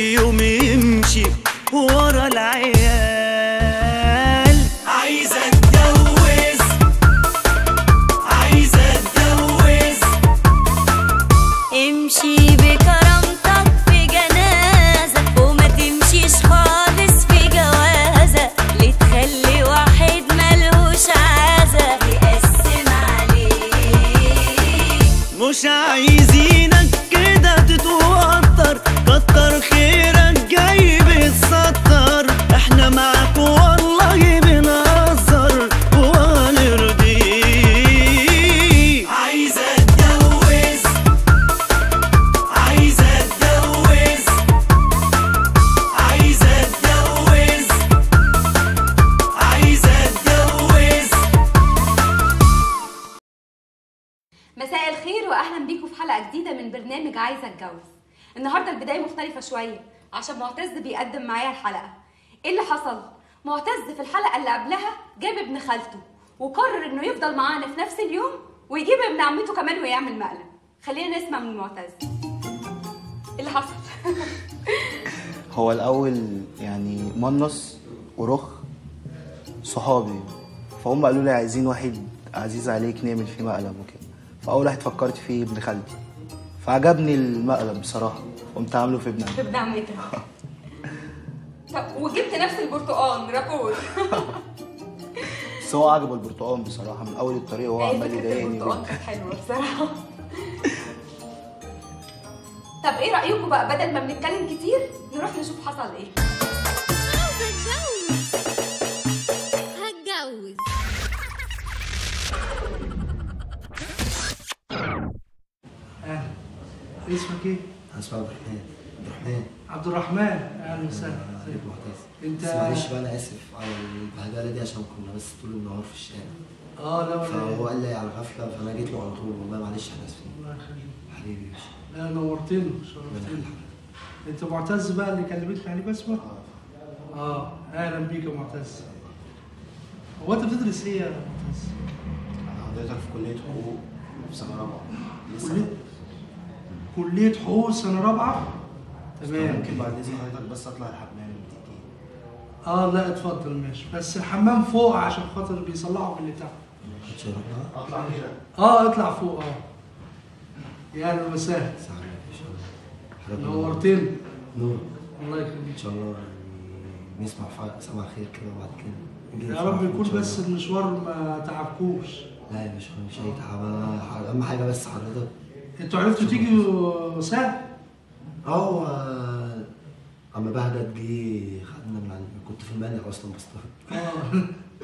يوم يمشي ورا العيال عايز اتجوز عايز اتجوز امشي بكرامتك في جنازة وما تمشيش خالص في جوازة ليه تخلي واحد ملهوش عازة يقسم عليك مش عايزينك كده تتوتر كتر خيرك جاي بتسطر احنا معاك والله بنهزر وهنرضيك عايز اتجوز عايز اتجوز عايز اتجوز عايز اتجوز مساء الخير واهلا بيكم في حلقه جديده من برنامج عايزه اتجوز النهارده البدايه مختلفه شويه عشان معتز بيقدم معايا الحلقه ايه اللي حصل معتز في الحلقه اللي قبلها جاب ابن خالته وقرر انه يفضل معانا في نفس اليوم ويجيب ابن عمته كمان ويعمل مقلب خلينا نسمع من معتز ايه اللي حصل هو الأول يعني منص ورخ صحابي فهم قالوا لي عايزين واحد عزيز عليك نعمل فيه مقلب وكده فأول واحد فكرت فيه ابن خالتي فعجبني المقلب بصراحة قمت عامله في ابن في عمي ابن عمتك طب وجبت نفس البرتقال رابور بس هو عجبه البرتقال بصراحة من أول الطريق وهو هي عمال فكرة يضايقني البرتقال كانت حلوة بصراحة طب ايه رأيكم بقى بدل ما بنتكلم كتير نروح نشوف حصل ايه عاوزة اتجوز هتجوز اهلا اسمك ايه؟ اسمع عبد الرحمن عبد الرحمن عبد الرحمن اهلا وسهلا عليك معتز انت- بس معلش بقى انا اسف على البهدله دي عشان كنا بس طول النهار في الشارع اه لا ولا فهو إيه. قال لي على غفله فانا جيت له على طول والله معلش احنا اسفين الله يخليك حبيبي يا باشا لا نورتني ربنا شرفتني يخليك. انت معتز بقى اللي كلمتني عليه بسمة؟ اه اهلا بيك يا معتز هو انت بتدرس ايه يا معتز؟ حضرتك في كلية حقوق في سنة رابعة كلية كلية حقوق سنة رابعة تمام ممكن بعد إذن حضرتك بس أطلع الحمام دقيقتين اه لا اتفضل ماشي بس الحمام فوق عشان خاطر بيصلحوا في اللي تحت اتشرفنا أطلع كده اه اطلع فوق اه يا اهلا وسهلا سعيد ان شاء الله حضرتك نورتني نور الله ان يخليك شاء الله يعني نسمع ف- سمع خير كده وبعد كده نجي يا نفرح رب إن يكون شاء بس الله. المشوار ما تعبكوش لا يا باشا مش اي تعب أنا- اهم حاجه بس حضرتك انتوا عرفتوا تيجوا سهل اه آه، عم بهجت جه خدنا من عند كنت في المانيا اصلا بستفد اه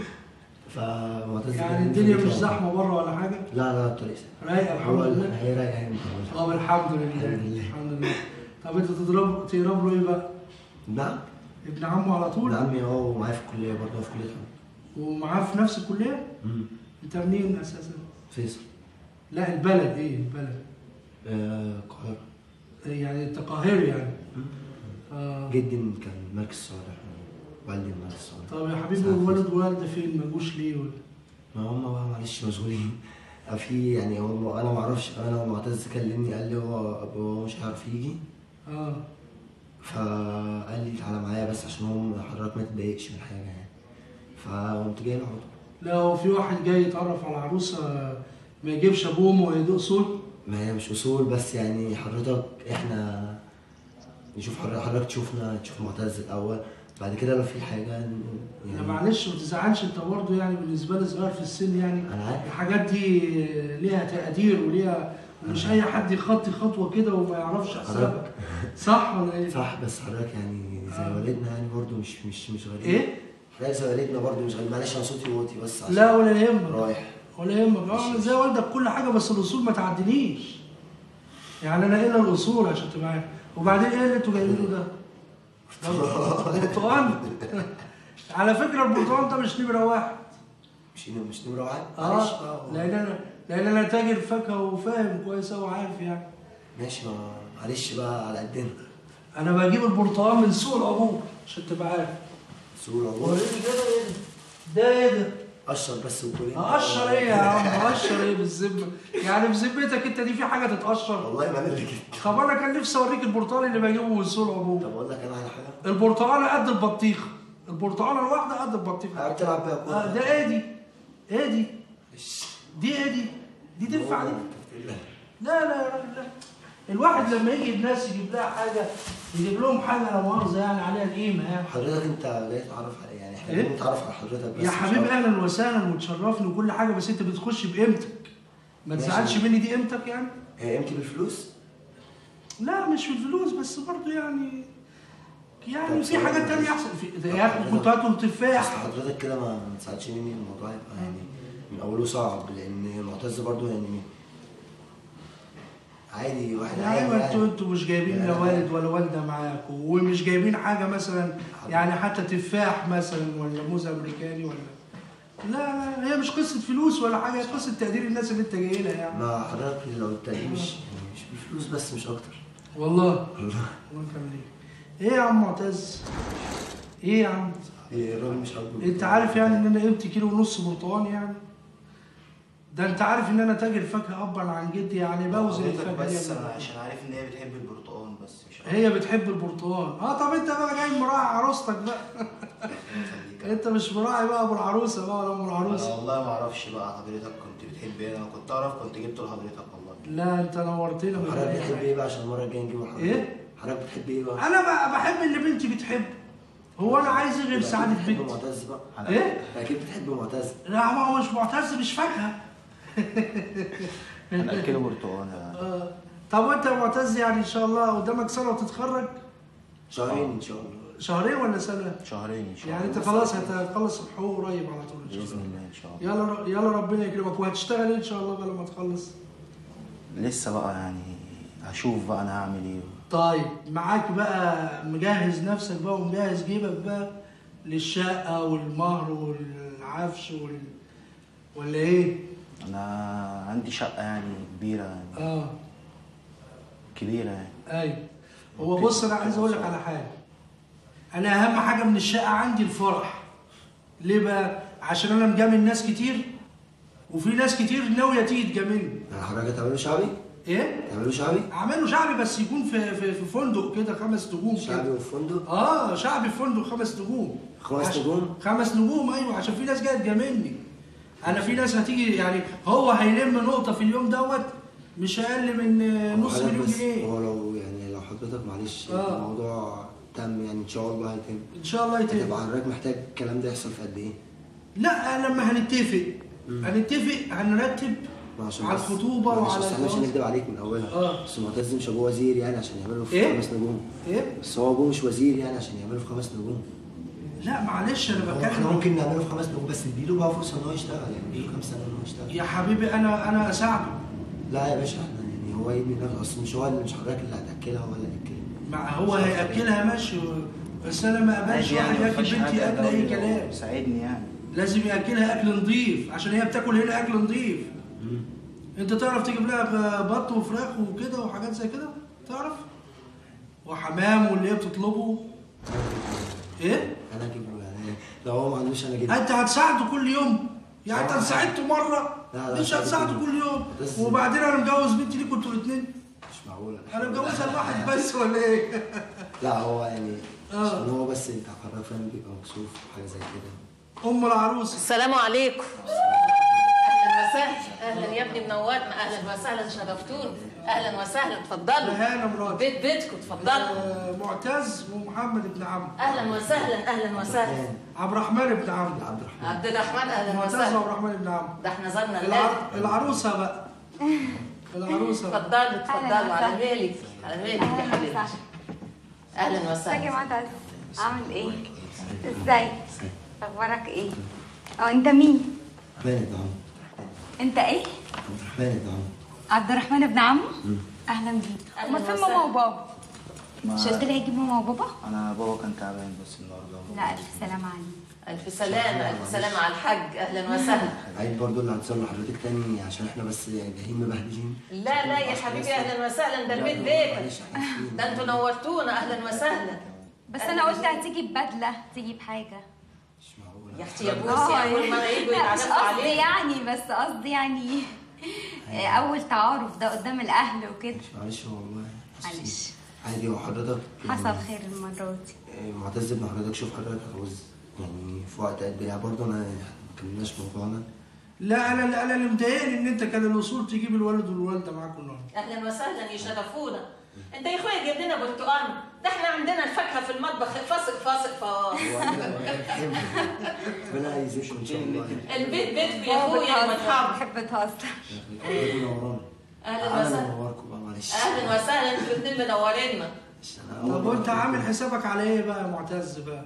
فمعتز يعني كان الدنيا في مش بيته. زحمه بره ولا حاجه لا لا الطريق سهل رايقه الحمد هو لله هي رايقه يعني متعودة. اه الحمد لله الحمد لله. الحمد لله طب انتوا تضربوا تقربوا له ايه بقى؟ نعم ابن عمه على طول ابن عمي اه ومعايا في الكليه برضه في كليه حقوق. ومعاه في نفس الكليه؟ امم انت منين اساسا؟ فيصل لا البلد ايه البلد؟ آه، القاهره يعني انت قاهري يعني اه جدي كان مركز صالح ووالدي مركز صالح طب يا حبيبي والوالد ووالده فين ما جوش ليه ولا؟ ما هم بقى معلش مشغولين في يعني هو انا ما اعرفش انا معتز كلمني قال لي هو هو مش هيعرف يجي اه فقال لي تعالى معايا بس عشان هم حضرتك ما تتضايقش من حاجه يعني فقمت جاي له على طول لا هو في واحد جاي يتعرف على عروسه ما يجيبش ابوه وامه ويدوق صوت ما هي مش اصول بس يعني حضرتك احنا نشوف حضرتك, حضرتك تشوفنا تشوف معتز الاول بعد كده لو في حاجه ن- لا يعني معلش ما تزعلش انت برضه يعني بالنسبه لي صغير في السن يعني انا عارف الحاجات دي ليها تقدير وليها ومش اي حد يخطي خطوه كده وما يعرفش حسابك صح ولا ايه؟ صح بس حضرتك يعني زي آه. والدنا يعني برضو مش مش مش غريب ايه؟ لا زي والدنا برضو مش غريب معلش انا صوتي واطي بس عشان لا ولا يهمك رايح ولا يهمك اه زي والدك كل حاجه بس الاصول ما تعدينيش يعني انا الا الاصول عشان تبقى عارف وبعدين ايه اللي انتوا جايبينه ده؟ ده برتقال على فكره البرتقال ده مش نمره واحد مش مش نمره واحد معلش اه بقى لان انا لان انا تاجر فاكهه وفاهم كويس قوي عارف يعني ماشي ما معلش بقى على قدنا انا بجيب البرتقال من سوق العبور عشان تبقى عارف سهولة هو والله ايه ده ايه ده؟ ده ايه ده؟ قشر بس وكل اقشر ايه يا عم اقشر ايه بالذمه يعني بذمتك انت دي في حاجه تتقشر والله ما انا اللي جبت طب انا كان نفسي اوريك البرتقال اللي بجيبه من سوق العبور طب اقول لك انا على حاجه البرتقاله قد البطيخه البرتقاله الواحده قد البطيخه عم تلعب بيها كوره آه، ده ايه دي؟ ايه دي؟ دي ايه دي؟ دي تنفع دي؟ لا لا لا لا الواحد لما يجي الناس يجيب لها حاجه يجيب لهم حاجه لا مؤاخذه يعني عليها القيمه يعني حضرتك انت جاي تتعرف على يعني احنا إيه؟ جايين نتعرف على حضرتك بس يا مش حبيبي أكتر. اهلا وسهلا وتشرفني وكل حاجه بس انت بتخش بقيمتك ما ماشي. تزعلش مني دي قيمتك يعني هي قيمتي بالفلوس لا مش في الفلوس بس برضه يعني يعني طب في حاجات ثواني تانية بس. احسن في يا اخي كنت هاكل اصل تفاح حضرتك كده ما ما تساعدش مني الموضوع يبقى يعني من اوله صعب لان معتز برضو يعني عادي واحد عادي ايوه انتوا يعني. انتوا مش جايبين لا يعني والد ولا والده معاكم ومش جايبين حاجه مثلا يعني حتى تفاح مثلا ولا موز امريكاني ولا لا لا هي مش قصه فلوس ولا حاجه هي قصه تقدير الناس اللي انت جاي لها يعني ما حضرتك لو التقديم مش يعني مش بالفلوس بس مش اكتر والله والله الله يخليك ايه يا عم معتز ايه يا عم إيه، الراجل مش عاجبه انت عارف يعني ان انا قيمتي كيلو ونص برتقال يعني ده انت عارف ان انا تاجر فاكهه ابا عن جدي يعني بوزن حضرتك الفاكهه دي بس قبل انا ما- عشان عارف ان هي بتحب البرتقال بس مش عارف هي بتحب البرتقال اه طب انت بقى جاي مراعي عروستك بقى انت مش مراعي بقى ابو العروسه بقى ولا ام انا العروسه والله ما اعرفش بقى حضرتك كنت بتحب ايه انا كنت اعرف كنت جبته لحضرتك والله لا انت نورتني طب من حضرتك أي بتحب حاجة. ايه بقى عشان المره الجايه نجيبه لحضرتك ايه؟ حضرتك بتحب ايه بقى؟ انا بقى بحب اللي بنتي بتحبه هو انا عايز ايه غير أكيد سعاده بتحب بنتي معتز بقى ايه اكيد بتحب معتز لا ما هو مش معتز مش فاكهه هناكله برتقال يعني. آه. طب وانت يا معتز يعني ان شاء الله قدامك سنه وتتخرج شهرين ان شاء الله شهرين ولا سنه شهرين ان شاء الله يعني انت خلاص هتخلص الحقوق قريب على طول ان شاء باذن الله الله ان شاء الله يلا يلا ربنا يكرمك وهتشتغل ايه ان شاء الله بقى لما تخلص لسه بقى يعني هشوف بقى انا هعمل ايه طيب معاك بقى مجهز نفسك بقى ومجهز جيبك بقى للشقة والمهر والعفش وال... ولا ايه؟ انا عندي شقه يعني كبيره يعني اه كبيره يعني ايوه هو بص انا عايز اقول لك على حاجة انا اهم حاجة من الشقة عندي الفرح ليه بقى؟ عشان انا مجامل ناس كتير وفي ناس كتير ناوية تيجي تجاملني يعني حضرتك تعمله شعبي؟ ايه؟ تعمله شعبي؟ اعمله شعبي بس يكون في في, في فندق كده خمس نجوم شعبي كده وفي فندق؟ اه شعبي في فندق خمس نجوم خمس عش- نجوم؟ خمس نجوم ايوه عشان في ناس جايه تجاملني انا في ناس هتيجي يعني هو هيلم نقطه في اليوم دوت مش اقل من آه، نص حضرتك مليون بس جنيه هو لو يعني لو حضرتك معلش آه. الموضوع تم يعني ان شاء الله هيتم ان شاء الله يتم هتبقى حضرتك محتاج الكلام ده يحصل في قد ايه؟ لا لما هنتفق هنتفق هنرتب ما عشان على بس- الخطوبه معلش وعلى بس احنا مش الجواز هنكدب عليك من اولها آه. بس معتز مش ابوه وزير يعني عشان يعمله في إيه؟ خمس نجوم ايه بس هو ابوه مش وزير يعني عشان يعمله في خمس نجوم لا معلش انا هو احنا بتكلم ممكن نعمله في خمس نجوم بس نديله بقى فرصه ان هو يشتغل يعني نديله كام سنه ان هو يشتغل يا حبيبي انا انا اساعده لا يا باشا احنا يعني هو يبني نفسه اصل مش هو اللي مش حضرتك اللي هتاكلها هو اللي هياكلها مع هو هياكلها ماشي بس انا ما اقبلش واحد ما ياكل فيهاش بنتي حاجة اكل اي لو- كلام ساعدني يعني لازم ياكلها اكل نظيف عشان هي بتاكل هنا اكل نظيف انت تعرف تجيب لها بط وفراخ وكده وحاجات زي كده تعرف وحمام واللي هي بتطلبه ايه انا اجيب له يعني لو هو ما عندوش انا اجيب له. انت هتساعده كل يوم يعني انت طبعا. ساعدته مره لا، لا، مش ساعده هتساعده كل كل يوم بس- وبعدين انا مجوز بنتي ليكوا انتوا الاثنين مش معقول انا مجوزها لواحد بس ولا ايه لا هو يعني آه. عشان هو بس انت حضرتك فاهم بيبقى مكسوف وحاجه زي كده ام العروس السلام عليكم اهلا وسهلا اهلا يا ابني منورنا اهلا وسهلا شرفتونا اهلا وسهلا اتفضلوا رهانه مراتي بيت بيتكم اتفضلوا آه، معتز ومحمد ابن عمرو اهلا وسهلا اهلا وسهلا عبد الرحمن ابن عمرو عبد الرحمن عبد الرحمن اهلا معتز وسهلا وعبد الرحمن ابن عمرو ده احنا زرنا اللازم الع- العروسه بقى العروسه بقى. اتفضلوا اتفضلوا أهلاً على وسهلاً. بالك على بالك يا اهلا حبيبتي وسهلا اهلا ازيك يا وسهلا معتز عامل ايه ازيك اخبارك ايه اه انت مين الرحمن ابن عمرو انت ايه عبد الرحمن ابن عمرو عبد الرحمن ابن عمرو اهلا بيك أهلاً امال فين وسهلاً. ماما وبابا ما- مش قلت لي هيجيب ماما وبابا انا بابا كان تعبان بس النهارده لا الف سلامه عليك الف سلامه الف سلامه على الحاج اهلا وسهلا عيد برضو اللي هتصل لحضرتك تاني عشان احنا بس يعني جايين مبهدلين لا لا يا حبيبي اهلا وسهلا ده البيت بيتك معلش احنا اسفين. ده انتوا نورتونا اهلا وسهلا بس انا قلت هتيجي ببدله تيجي بحاجه مش معقول يا اختي يا بوسي اول مره يجوا لا مش يتعرفوا قصدي عليك يعني بس قصدي يعني آه، اول تعارف ده قدام الاهل وكده معلش والله معلش. عادي هو حضرتك يعني حصل خير المره دي آه، معتز ابن حضرتك شوف حضرتك هتعوز يعني في وقت قد ايه برضه انا ما كملناش موضوعنا لا انا انا اللي مضايقني ان انت كان الاصول تجيب الولد والوالده معاكم النهارده اهلا وسهلا يشرفونا انت يا اخويا جيب لنا برتقال ده احنا عندنا الفاكهه في المطبخ فاسق فاسق فواص ربنا يزيدكم ان شاء الله البيت بيتكم يا هو اخويا بتهزر متحب بتحب تهزر ربنا ينورانا اهلا انا وسهلا منوركم بقى معلش اهلا وسهلا انتوا الاثنين منورينا أنا أول طب مرة وانت عامل حسابك على ايه بقى يا معتز بقى؟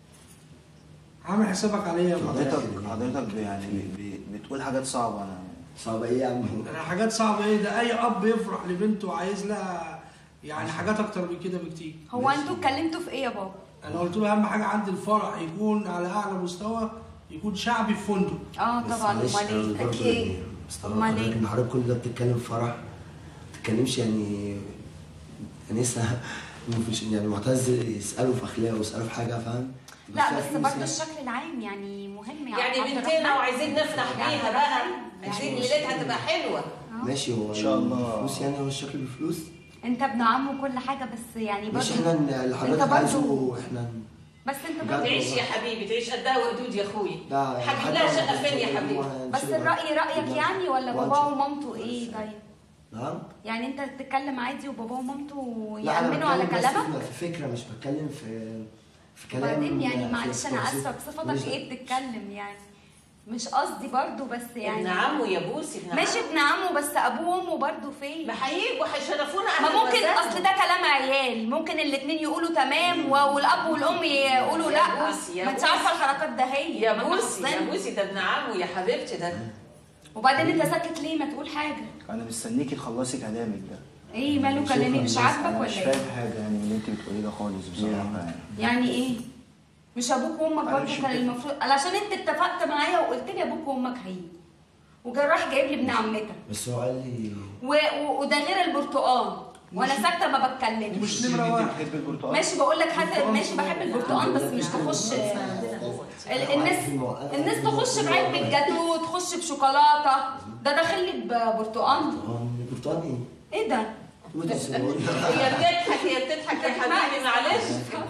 عامل حسابك على ايه يا معتز؟ حضرتك حضرتك يعني ب- ب- بتقول حاجات صعبه انا صعب ايه يا عم انا حاجات صعبه ايه ده اي اب يفرح لبنته وعايز لها يعني حاجات اكتر من كده بكتير هو انتوا اتكلمتوا في ايه يا بابا؟ انا قلت له اهم حاجه عندي الفرح يكون على اعلى مستوى يكون شعبي في فندق اه بس طبعا معلش، امال أنا ايه؟ برضه اكيد يعني مستغرب امال حضرتك ايه؟ ان حضرتك كل ده بتتكلم في فرح ما بتتكلمش يعني يعني لسه مفيش يعني معتز يساله في اخلاقه ويساله في حاجه فاهم لا فيها بس فلوس برضه يعني. الشكل العام يعني مهم يا يعني عبد بنتنا الرحمن. وعايزين نفرح بيها بقى عايزين ليلتها تبقى حلوه ماشي هو إن شاء الله. الفلوس يعني هو الشكل بفلوس انت ابن عم وكل حاجه بس يعني برضه مش احنا اللي انت حضرتك برضه عايزه احنا بس انت بجد برضه تعيش يا حبيبي تعيش قدها وقدود يا اخويا لا هتجيب لها شقه فين يا حبيبي بس الرأي رأيك يعني ولا باباه ومامته ايه طيب؟ نعم يعني انت تتكلم عادي وباباه ومامته لا انا يأمنوا على بتكلم بس كلامك؟ في فكره مش بتكلم في في كلام وبعدين يعني في- معلش في انا تفاصيل. اسفه بصفتك مش- ايه بتتكلم يعني مش قصدي برضو بس يعني ابن عمه يا بوسي ابن ماشي عمه ابن عمه بس ابوه وامه برضو فين؟ ما هيجوا هيشرفونا ما أهلاً ممكن وسهلاً. اصل ده كلام عيال ممكن الاتنين يقولوا تمام و- والاب والام يقولوا يا لا بوسي، يا ما انت بوسي. عارفه الحركات ده هي يا ما بوسي يا تحزنش. بوسي ده ابن عمه يا حبيبتي ده وبعدين انت ساكت ليه ما تقول حاجه انا مستنيكي تخلصي كلامك ده ايه ماله شكراً كلامي مش بس عاجبك أنا ولا مش ايه فاهم حاجه يعني من اللي انت بتقوليه ده خالص بصراحه يعني يعني ايه مش ابوك وامك أنا برضه مش كان متفق. المفروض علشان انت اتفقت معايا وقلت لي ابوك وامك هيجوا وجا راح جايب لي ابن عمتك بس هو قال لي و... و... وده غير البرتقال وانا ساكته ما بتكلمش مش نمره واحد بتحبي البرتقال ماشي بقول لك هات ماشي بحب البرتقال بس مش تخش ال- الناس الناس تخش معاك بالجاتو تخش بشوكولاته ده داخل لي ببرتقال هو البرتقال ايه؟ ايه ده؟ قلت الصغير. هي بتضحك هي بتضحك يا حبيبي معلش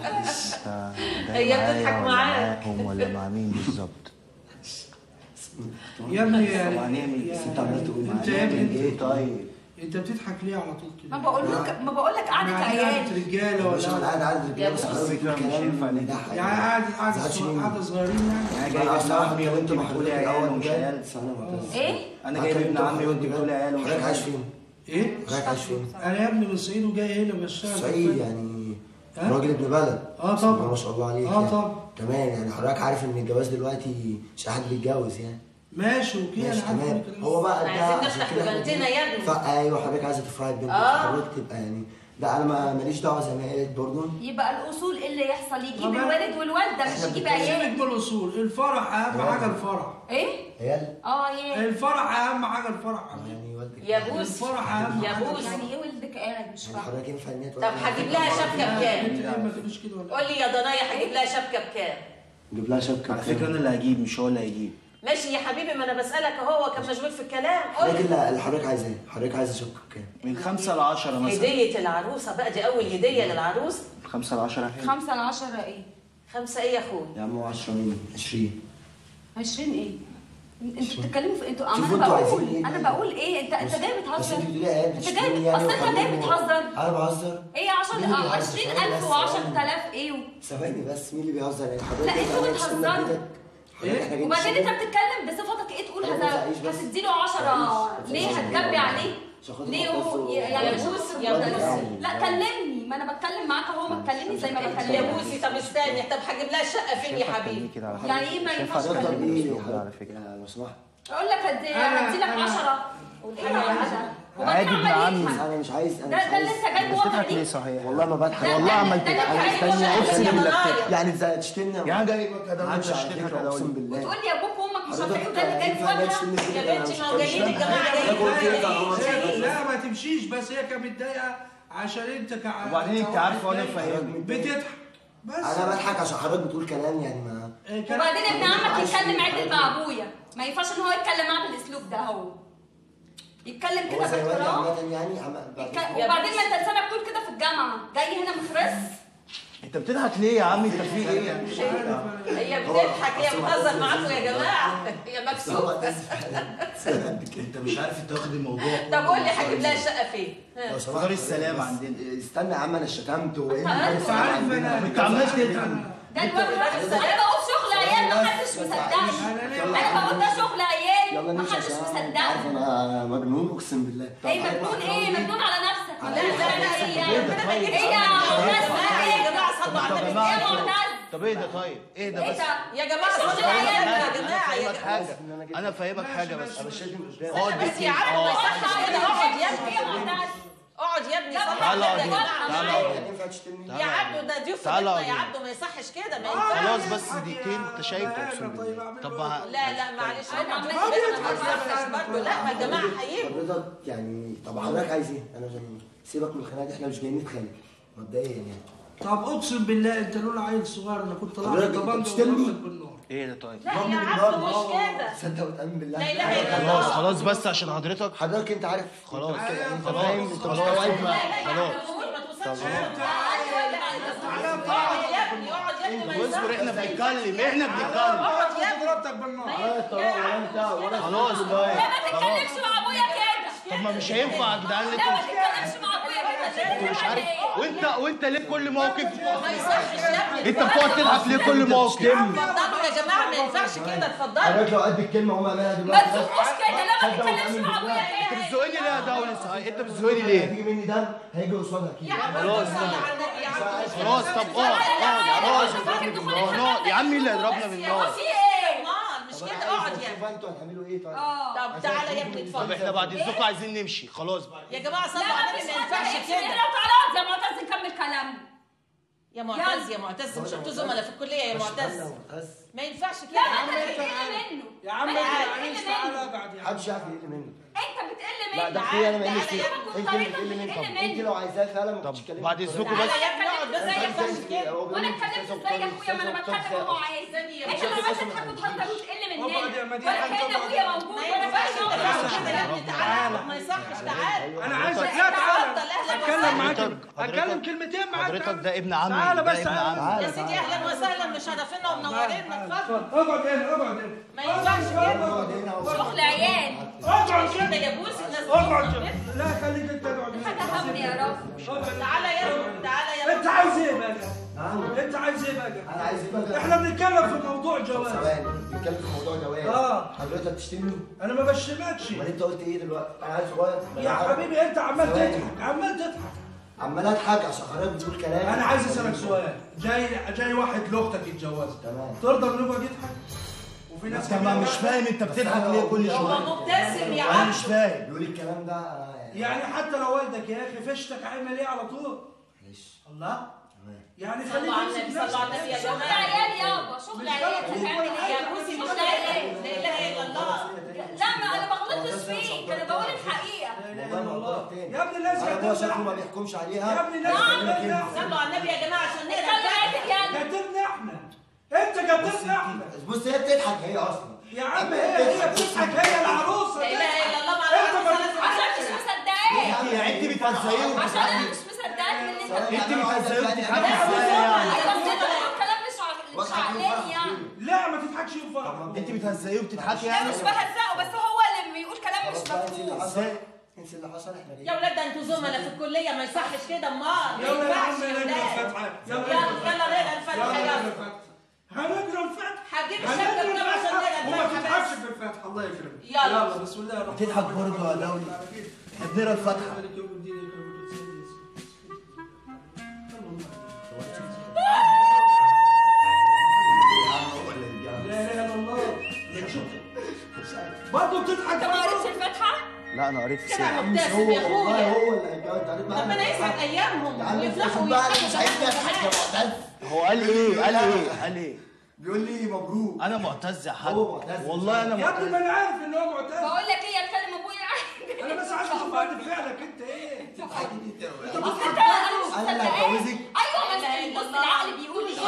هي جاي بتضحك معايا ولا معاك. معاهم ولا مع مين بالظبط يا ابني طب يعني هنعمل يا- ايه انت عمال تقول انت يا ابني هنعمل ايه طيب انت بتضحك ليه على طول كده؟ ما بقول لك ما بقول لك قعده يعني عيال قعدة رجاله مش انا ولا قاعد عادي يا رجاله بس بوسي. حضرتك فكرة مش الكلام هينفع ليه؟ يضحك. يعني قاعد قاعد زعلتش مني. قاعده صغيرين يعني انا جايب ابن عمي وانت بتقولي عيال ومش عيال ايه؟ انا جايب ابن عمي وانت بتقولي عيال ومش حضرتك عايش عيال فين؟ ايه؟ حضرتك عايش فين؟ انا يا ابني من الصعيد وجاي هنا بشتغل الصعيد يعني ها؟ راجل ابن بلد اه بسم الله طبعا ما شاء الله عليك اه يعني. طبعا تمام يعني حضرتك عارف ان الجواز دلوقتي مش اي حد بيتجوز يعني ماشي اوكي ماشي انا عارف تمام الكلام هو بقى احنا ده عايزين عشان نفرح كده إحنا ببنتنا يا ابني. ف- ايوه حضرتك عايزه تفرحي ببنتك آه. حضرتك تبقى يعني لا انا ما ماليش دعوه زي ما هي قالت برضه يبقى الاصول إيه اللي يحصل يجيب طب أنا- الوالد والوالده مش إحنا يجيب بنتكلم عيال سيبك من الاصول الفرح اهم آه. حاجه الفرح ايه؟ عيال اه يا الفرح اهم حاجه الفرح يعني والدك يا بوسي الفرح اهم يا حاجه بوسي. يعني ايه ولدك قاعد مش يعني فاهمه حضرتك ينفع ان هي طب هجيب لها شبكه بكام؟ انت ليه ما تقوليش كده ولا قول لي يا ضنايا هجيب لها شبكه بكام؟ نجيب لها شبكه على فكره انا اللي هجيب مش هو اللي هيجيب ماشي يا حبيبي ما انا بسالك اهو كان مشغول في الكلام قول حضرتك لي اللي اللي حضرتك عايزاه حضرتك عايزه شبكه بكام؟ من خمسة لعشرة مثلا هديه العروسه بقى دي اول هديه للعروس خمسة لعشرة حلو خمسة لعشرة ايه؟ خمسه ايه يا اخويا؟ يا عم هو 10 مين 20 20 ايه؟ انتوا بتتكلموا في انتوا شوفوا انا انتوا بقول عايزين ايه انا بقول ايه انت انت جاي بس بتهزر انت بتقولي عيال انت بتشتمني جاي يعني اصل انت جاي وخليني- بتهزر انا بهزر ايه 10 مين اللي بيهزر؟ 20000 و10000 ايه ثواني بس مين اللي بيهزر يعني حضرتك لا، جاي انتوا تعمل تشتمنا بتهزروا. بإيدك؟ حضرتك احنا جايين وبعدين انت نشتمك؟ بتتكلم بصفتك ايه تقول أنا هذا بزعيش بس. هتديله 10 ليه هتجبي عليه؟ عشان خاطر ليه معتز هو و- يعني يا مش بوسي، يا هتاخد بوسي. بالك. لا كلمني ما انا بتكلم معاك اهو ما تكلمني زي ما يا بكلمك بوسي طب استني طب هجيب لها شقه فين يا شايفة حبيبي؟ أتكلم كده على فكرة. يعني ايه ما شايفة ينفعش أتكلم أتكلم؟ ايه بالأسلوب ده يا على حضرتك فكرة يا لو سمحت اقول لك هدي أنا- هدي لك أنا- 10 أنا عايز- وبعدين عادي ابن عمال عمي. يضحك. انا مش عايز انا ده مش ده اللي عايز انت جاي بتضحك بوضع ليه دي صحيح والله ما بضحك ده- والله ده- عملت ده اللي انت انا عايز استني توصل اقسم يا بالله ضنايا. يعني انت تشتمني يعني جاي كده معلش على تشتمك فكره على اقسم أول. بالله وتقول لي ابوك وامك مش عارفه ايه حضرتك وده اللي جاي ينفع جاي بوضع تشتمني كده يا أنا بنتي مش- ما هو جايين الجماعه أنا قلت جايين لك أهو. جايين. لا ما تمشيش بس هي كانت متضايقه عشان انت كع... وبعدين انت عارفه وانا كواحد فاهمك بتضحك بس انا بضحك عشان حضرتك بتقول كلام يعني ما إيه، كان- وبعدين ابن عمك عايش يتكلم فيه. عدل مع ابويا ما ينفعش ان هو يتكلم معاه بالاسلوب ده هو يتكلم هو كده زي والدي باحترام عامة يعني عم... يتك- بعد- وبعدين ما انت لسانك بتقول كده في الجامعه جاي هنا مخرس انت بتضحك ليه يا عم انت في ايه مش عارف أنا. هي بتضحك هي بتهزر معاكم يا جماعه هي بس هو مكسوفه معتز فعلا قد كده. انت مش عارف انت واخد الموضوع طب قول لي هجيب لها شقه فين؟ ها. لو سمحت دار السلام بس عندنا. استنى يا عم انا شتمت وايه انت عارف انا انت عمال تضحك ده الواد انا بقول شغل عيال ما حدش مصدقني انا بقول ده شغل عيال يلا ما نمشي حدش عشان أنا- انت مصدقني عارف انا مجنون اقسم بالله ايه مجنون ايه مجنون على نفسك على لا إيه؟ لا لا ايه ايه ده يا طيب؟ ايه يا معتز يا جماعه ايه صلوا على طب يا النبي جماعه يا معتز طب ايه ده طيب ايه ده ايه بس ده يا جماعه شغل صلوا على عيال النبي يا ده. جماعه يا افهمك جماعه حاجه انا افهمك حاجه بس مش لازم اقعد بس يا بس عم ما اه يصحش كده اقعد يا ابني يا معتز اقعد يا ابني صلوا تعالى على النبي يا اقعد جماعه تعالى يعني اقعد ينفع تشتمني يا عبدو ده ضيوف في تعالى بيتنا يا اقعد. عبدو ما يصحش كده ما آه، ينفعش خلاص يعني بس حد دقيقتين يا- انت شايف أنا اقسم طيب بالله أعمل طب له ه- لا لا معلش أنا انا عمال ما كده، يصحش أنا برضه لا ما الجماعه هيجوا حضرتك يعني طب حضرتك عايز ايه؟ انا عشان سيبك من الخناقه دي احنا مش جايين نتخانق مبدئيا يعني طب اقسم بالله انت لولا عيل صغير انا كنت طلعت حضرتك أنت طبنجه بتشتمني؟ وضربتك بالنار ايه ده طيب لا يا عبدو مش كده تصدق وتامن بالله لا إله إلا الله. خلاص خلاص بس عشان حضرتك حضرتك انت عارف خلاص انت خلاص فاهم انت خلاص مستوعب لا لا يا خلاص. عبدو ما توصلش انت اقعد يا ابني اقعد يا ابني ما يصحش واصبر احنا بنتكلم احنا بنتكلم اقعد يا ابني ضربتك بالنار ولا الطلاق ولا انت ولا خلاص لا طيب ما خلاص تتكلمش مع ابويا كده طب ما مش هينفع يا جدعان لا ليه ما تتكلمش مع ابويا كده انت مش عارف وانت وانت ليه كل موقف ما يصحش يا ابني انت بتقعد تضحك ليه كل موقف اتفضلوا يا جماعه ما ينفعش كده اتفضلوا حضرتك لو قد الكلمه هم اعملها ما دلوقتي تزقوش كده لا ما تصدق تتكلمش وتأمن مع بالله. ابويا انت كده بتزقني ليه يا دولة صحيح انت بتزقني ليه هيجي مني دم هيجي قصادها يا كده عم خلاص. صل على النبي يا عم خلاص طب اقعد اقعد اقعد نقعد. يا عم مين اللي هيضربنا بالنار في ايه نار مش كده اقعد يا شوف انتوا هتعملوا ايه طيب اه طب تعالى يا ابني طب اتفضل احنا بعد اذنكم عايزين نمشي خلاص بقى يا جماعه لا صلوا ما على فيش النبي ما ينفعش كده كده لو تعالى يا معتز نكمل كلامنا يا معتز يا معتز مش انتوا زملاء في الكليه يا معتز ما ينفعش لا كده ما انت بتقل منه يا عم ما انت انت بتقل عايز منه تعالى اقعد يا عم محدش يعرف يقل منه انت بتقل لا منه ده اخويا انا ما تعالى قلتش يا انت اللي بتقل مني طب انت لو عايزاه فعلا ما طب تتكلمش بعد بالطريقة اذنكم دي. بس تعالى يا اتكلم ازاي يا أنت فندم بتتكلم كده هو بيقول وانا لي اتكلمت أستاذ ازاي يا أبطال، اخويا ما انا أستاذ بتكلم أبطال وهو عايز ثانية انت يا لو معتز. عايز تضحك وتهزر وتقل مننا اقعد يا مدينة، ولا كان انت ابويا اقعد. موجود ما ولا ينفعش كان كده ابويا كده يا ابني تعالى ما يصحش تعالى انا عايزك اتفضل، لا تعالى أهلا اتكلم وسهلا. معاك حضرتك- اتكلم كلمتين معاك حضرتك تعالى. ده ابن عمي تعالى ده بس ابن تعالى. عمي يا سيدي اهلا وسهلا مشرفينا ومنورينا اتفضل اتفضل اقعد هنا اقعد هنا ما ينفعش كده اقعد هنا و- شغل عيال اقعد كده كده يا بوسي الناس اقعد دي. كده لا خليك انت اقعد هنا. فتهمني يا رب اقعد. تعالى يا ابني تعالى يا انت ابني عايز ايه بقى نعم انت عايز ايه بقى انا عايز ايه بقى احنا بنتكلم في موضوع جواز ثواني بنتكلم في موضوع جواز آه. حضرتك تشتمني انا ما بشتمكش امال انت قلت ايه دلوقتي انا عايز صغير يا حبيبي انت عمال ثواني. تضحك عمال تضحك عمال اضحك عشان حضرتك بتقول كلام انا عايز اسالك سؤال جاي جاي واحد لاختك يتجوزها تمام ترضى انه يقعد يضحك وفي ناس طب ما مش فاهم انت بتضحك ليه كل هو شويه مبتسم يا انا عم مش فاهم بيقول الكلام ده أنا يعني يعني حتى لو والدك يا اخي فشتك عامل ايه على طول معلش الله تمام يعني خليك صلوا على تمسك النبي صلوا على نفسك. النبي يا شغل جماعه عيال يابا شغل عيال هتعمل ايه يا بوسي مش شغل لا عيال اله الا الله لا ما انا ما غلطتش فيك انا بقول الحقيقه لا اله والله الا ما الله قلت تاني يا ابني الناس انا ابويا شكله ما قدرنا بيحكمش عليها يا ابني الناس بيتكلم كلمة. قدرنا صلوا على النبي يا جماعه عشان اتكلم نقدر عادل يلا قدرنا احنا انت قدرنا احنا بص هي بتضحك هي اصلا يا عم هي هي بتضحك هي العروسه لا اله الا الله انت ما مع عشان مش مصدقاك يا انت بتهزقيه عشان انا مش مصدقاك من اللي انت انت بتهزقيه وبتضحكي أنا- ازاي يعني ايوه بس انت بتقول كلام مش عق- مش عقلاني يعني لا ما تضحكش يوم فرح انت بتهزقيه وبتضحكي لا يعني مش بهزقه بس هو اللي بيقول كلام مش خلاص بقى انسي اللي مفهوم حصل انسي اللي حصل احنا يا جايين ولاد ده انتوا زملاء في الكليه ما يصحش كده امال ما يلا يا عم ينفعش يا نقرا ولاد الفاتحه يلا يلا نقرا الفاتحه يلا يلا نقرا الفاتحه هنقرا الفاتحه هجيب الشبكه الكتاب عشان نقرا وما الفاتحه تضحكش بس في الفاتحه الله يكرمك يلا. يلا بسم الله الرحمن الرحيم بتضحك برضه يا دولي احنا بنقرا الفاتحه مالك يوم الدين إياك نعبد لا اله الا الله برضه بتضحك انت ما قريتش برضه الفاتحه؟ لا انا قريت كده الساعه مش مبتسم هو يا والله اخويا هو اللي هيتجوز انت عارف بقى ربنا يسعد ايامهم يا عم ويفلحوا شوف بقى انا مش عايز ويضحكوا اضحك يا معتز هو قال ايه قال ايه قال ايه بيقول لي مبروك انا معتز يا حاج هو معتز. والله انا يا ابني ما معتز انا عارف ان هو معتز بقول لك ايه اتكلم ابويا عادي انا بس عايز اشوف رد فعلك انت ايه اصل انت انا مش انا اللي مصدقاك هتجوزك ايوه بس بص العقل بيقول لي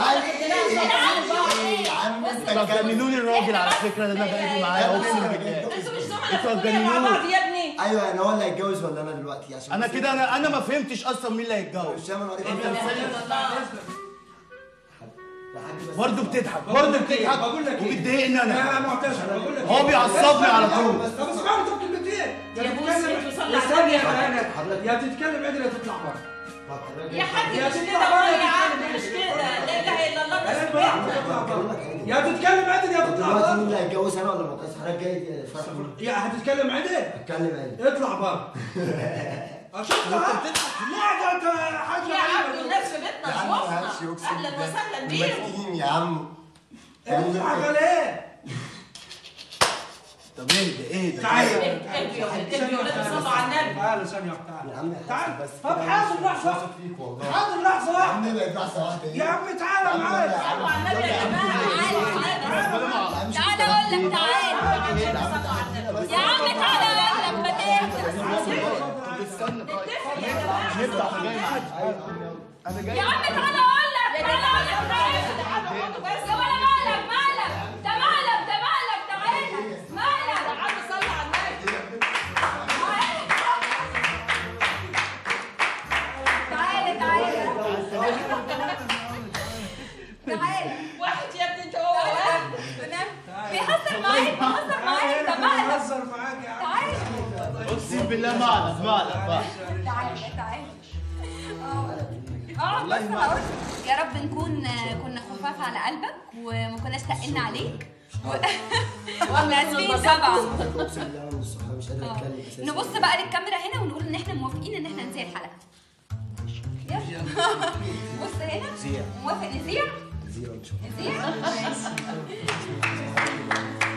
ايه يا عم انت انتوا هتجننوني الراجل على فكره اللي انا باجي معاه اقسم بالله انتوا مش زملاء انتوا في الكلية مع بعض هتجننوني يا ابني ايوه يعني هو اللي هيتجوز ولا انا دلوقتي عشان انا كده انا انا ما فهمتش اصلا مين اللي هيتجوز مش انا قريت برضه بتضحك برضه بتضحك بقول لك ايه وبتضايقني يا انا معتز بقول لك هو إيه؟ بيعصبني على طول طب اسمعني طب كلمتين يا بوس، انت وصلي على استنى النبي. يا بنات يا تتكلم عدل يا تطلع بره يا حاج يا مش ست كده عبارة والله يا يا عم ست مش كده لا اله الا الله يا بس براحتك تطلع بره يا تتكلم عدل يا تطلع دلوقتي مين بره اللي هيتجوز انا ولا معتز حضرتك جاي فرح مين؟ يا هتتكلم عدل اتكلم عادي اطلع بره شفت لا ده انت حاجه يا عم غريبة. الناس في بيتنا شوفنا اهلا وسهلا بيهم يا عم اطلع على ايه طب اهدى اهدى تعالى اهدوا يا ولاد اهدوا يا ولاد صلوا على النبي تعالى ثانيه واحده تعالى يا عم تعال. بس طب حاضر لحظة. فيك والله حاضر لحظه يا واحده عم ابعد لحظه واحده يا عم تعالى يا معايا صلوا على النبي يا جماعه تعالى اقول لك تعالى يا عم تعالى اقول لك ما تهدى استنى طيب نفتح جاي معاك انا جاي يا عم تعالى اقول لك تعالى اقول لك تعالى يا ولا مالك مالك ده مالك ده مالك تعالى مالك يا عم صلوا على النبي تعالى تعالى تعالى واحد يا ابني انت هو واحد بيهزر معاك بيهزر معاك ده مالك بهزر معاك يا عم تعالى اقسم بالله معلم معلم معلم تعالى تعالى اه بس هقول يا رب نكون كنا خفاف على قلبك وما كناش تقلنا عليك و... واحنا اسفين طبعا اقسم بالله انا من الصبح مش قادر آه. اتكلم اساسا نبص بقى للكاميرا هنا ونقول ان احنا موافقين ان احنا نذيع الحلقه يلا بص هنا زيع. موافق نذيع زيرو ان شاء الله نذيع ماشي